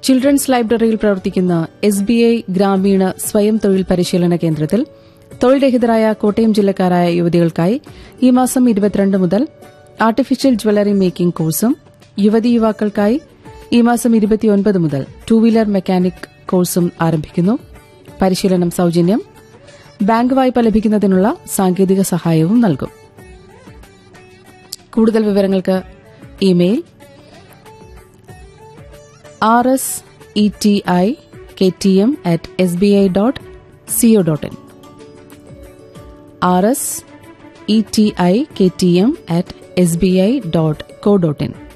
children's ലൈബ്രറിയിൽ പ്രവർത്തിക്കുന്ന S B I ഗ്രാമീണ സ്വയം തൊഴിൽ പരിശീലന കേന്ദ്രത്തിൽ തൊഴിൽ രഹിതരായ കോട്ടയം ജില്ലക്കാരായ യുവതികൾക്കായി ഈ മാസം ഇരുപത്തിരണ്ട് മുതൽ ആർട്ടിഫിഷ്യൽ ജ്വല്ലറി മേക്കിംഗ് കോഴ്സും യുവതി യുവാക്കൾക്കായി ഈ മാസം ഇരുപത്തിയൊൻപത് മുതൽ ടൂ വീലർ മെക്കാനിക് കോഴ്സും ആരംഭിക്കുന്നു പരിശീലനം സൌജന്യം ബാങ്ക് വായ്പ ലഭിക്കുന്നതിനുള്ള സാങ്കേതിക സഹായവും നൽകും കൂടുതൽ വിവരങ്ങൾക്ക് email R S E T I K T M at S B I dot co dot in R S E T I K T M at S B I dot co dot in